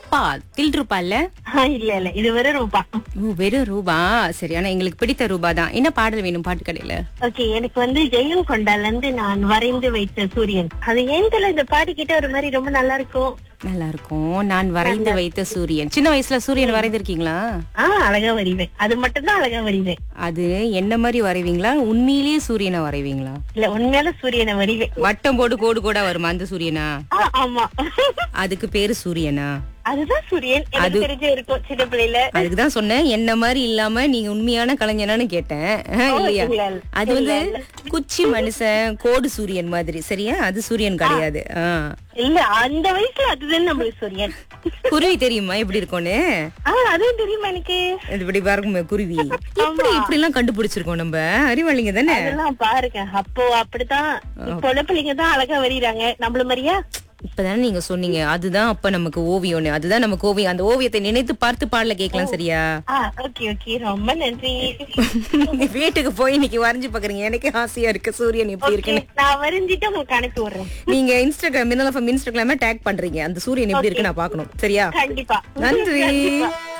ரூபா தில் ரூபா இல்ல ஆ, இல்ல இல்ல இது வெறும் ரூபா ஓ வெறும் ரூபா சரி ஆனா எங்களுக்கு பிடித்த ரூபா தான் என்ன பாடல் வேணும் பாட்டு கடையில ஓகே எனக்கு வந்து ஜெயம் கொண்டால இருந்து நான் வரைந்து வைத்த சூரியன் அது ஏன் தெரியல இந்த பாட்டு கிட்ட ஒரு மாதிரி ரொம்ப நல்லா இருக்கும் நல்லா இருக்கும் நான் வரைந்து வைத்த சூரியன் சின்ன வயசுல சூரியன் வரைந்திருக்கீங்களா ஆஹ் அழகா வரைவேன் அது மட்டும் தான் அழகா வரைவேன் அது என்ன மாதிரி வரைவீங்களா உண்மையிலேயே சூரியனை வரைவீங்களா இல்ல உண்மையால சூரியனை வரைவேன் வட்டம் போட்டு கோடு கோடா வருமா அந்த சூரியனா ஆ, ஆமா அதுக்கு பேரு சூரியனா அதுதான் சூரியன் எனக்கு தெரிஞ்ச இருக்கும் சின்ன பிள்ளையில அதுக்குதான் சொன்னேன் என்ன மாதிரி இல்லாம நீங்க உண்மையான கலைஞனான்னு கேட்டேன் ஆஹ், இல்லையா இல்ல, இல்ல. அது வந்து குச்சி மனுஷன் கோடு சூரியன் மாதிரி சரியா அது சூரியன் கிடையாது ஆஹ். இல்ல அந்த வயசுல அதுதான் நம்மளுக்கு சூரியன் குருவி தெரியுமா எப்படி இருக்கும்னு ஆஹ் அதுவும் தெரியுமா எனக்கு இது இப்படி பாருங்க குருவி எப்படி இப்படி எல்லாம் கண்டுபிடிச்சிருக்கோம் நம்ம அறிவாளிங்க தானே அதெல்லாம் பாருங்க அப்போ அப்படித்தான் இப்போ உள்ள பிள்ளைங்க தான் அழகா வரையறாங்க நம்மள மாதிரியா இப்பதானே நீங்க சொன்னீங்க அதுதான் அப்ப நமக்கு ஓவியம்னு அதுதான் நமக்கு ஓவியம் அந்த ஓவியத்தை நினைத்து பார்த்து பாடல கேட்கலாம் சரியா ஆ ஓகே ஓகே ரொம்ப நன்றி வீட்டுக்கு போய் இன்னைக்கு வரைஞ்சு பாக்குறீங்க எனக்கு ஆசையா இருக்கு சூரியன் எப்படி இருக்குன்னு நான் வரைஞ்சிட்டு உங்களுக்கு அனுப்பி விடுறேன் நீங்க இன்ஸ்டாகிராம் மின்னல் இன்ஸ்டாகிராம டேக் பண்றீங்க அந்த சூரியன் எப்படி இருக்கு நான் பாக்கணும் சரியா கண்டிப்பா நன்றி கண்டிப்பா